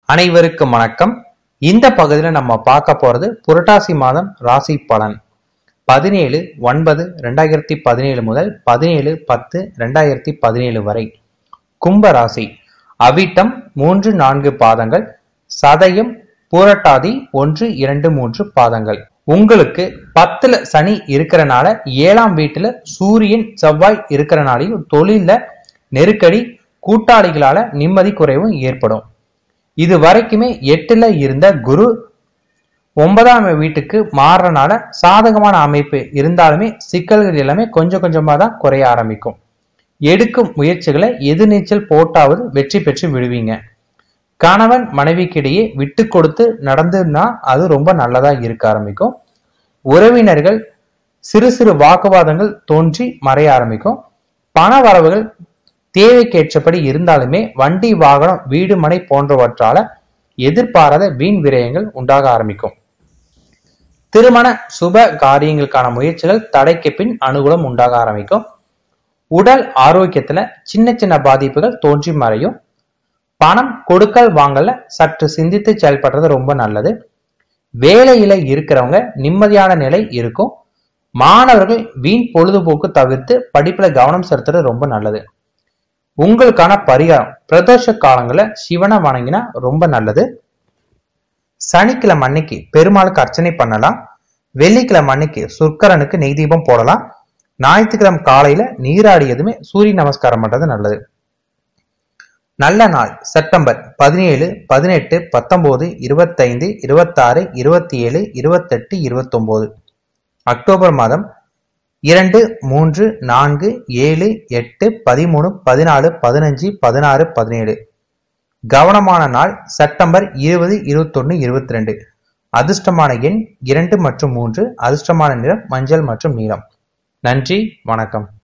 அனைவருக்கும் வணக்கம் இந்த பகுதியில் நம்ம பார்க்க போறது புரட்டாசி மாதம் ராசி பலன் பதினேழு ஒன்பது ரெண்டாயிரத்தி பதினேழு முதல் பதினேழு பத்து ரெண்டாயிரத்தி பதினேழு வரை கும்ப ராசி அவிட்டம் மூன்று நான்கு பாதங்கள் சதயம் பூரட்டாதி ஒன்று இரண்டு மூன்று பாதங்கள் உங்களுக்கு பத்துல சனி இருக்கிறனால ஏழாம் வீட்டுல சூரியன் செவ்வாய் இருக்கிறனாலையும் தொழில நெருக்கடி கூட்டாளிகளால நிம்மதி குறைவும் ஏற்படும் இது வரைக்குமே எட்டுல இருந்த குரு ஒன்பதாம் வீட்டுக்கு மாறுறனால சாதகமான அமைப்பு இருந்தாலுமே சிக்கல்கள் எல்லாமே கொஞ்சம் கொஞ்சமா தான் குறைய ஆரம்பிக்கும் எடுக்கும் முயற்சிகளை எதிர்நீச்சல் போட்டாவது வெற்றி பெற்று விடுவீங்க கணவன் மனைவிக்கிடையே விட்டு கொடுத்து நடந்துன்னா அது ரொம்ப நல்லதா இருக்க ஆரம்பிக்கும் உறவினர்கள் சிறு சிறு வாக்குவாதங்கள் தோன்றி மறைய ஆரம்பிக்கும் பண வரவுகள் தேவைக்கேற்றபடி இருந்தாலுமே வண்டி வாகனம் வீடு மனை போன்றவற்றால எதிர்பாராத வீண் விரயங்கள் உண்டாக ஆரம்பிக்கும் திருமண சுப காரியங்களுக்கான முயற்சிகள் தடைக்கு பின் அனுகூலம் உண்டாக ஆரம்பிக்கும் உடல் ஆரோக்கியத்துல சின்ன சின்ன பாதிப்புகள் தோன்றி மறையும் பணம் கொடுக்கல் வாங்கல சற்று சிந்தித்து செயல்படுறது ரொம்ப நல்லது வேலையில இருக்கிறவங்க நிம்மதியான நிலை இருக்கும் மாணவர்கள் வீண் பொழுதுபோக்கு தவிர்த்து படிப்புல கவனம் செலுத்துறது ரொம்ப நல்லது உங்களுக்கான பரிகாரம் பிரதோஷ காலங்கள சிவனை வணங்கினா ரொம்ப நல்லது சனிக்கிழமை அன்னைக்கு பெருமாளுக்கு அர்ச்சனை பண்ணலாம் வெள்ளிக்கிழமை அன்னைக்கு சுக்கரனுக்கு நெய் தீபம் போடலாம் ஞாயிற்றுக்கிழமை காலையில நீராடியதுமே சூரிய நமஸ்காரம் பண்றது நல்லது நல்ல நாள் செப்டம்பர் பதினேழு பதினெட்டு பத்தொன்பது இருபத்தைந்து இருபத்தாறு இருபத்தி ஏழு இருபத்தெட்டு இருபத்தொன்பது அக்டோபர் மாதம் இரண்டு மூன்று நான்கு ஏழு எட்டு பதிமூணு பதினாலு பதினஞ்சு பதினாறு பதினேழு கவனமான நாள் செப்டம்பர் இருபது இருபத்தொன்னு இருபத்தி ரெண்டு அதிர்ஷ்டமான எண் இரண்டு மற்றும் மூன்று அதிர்ஷ்டமான நிறம் மஞ்சள் மற்றும் நீலம் நன்றி வணக்கம்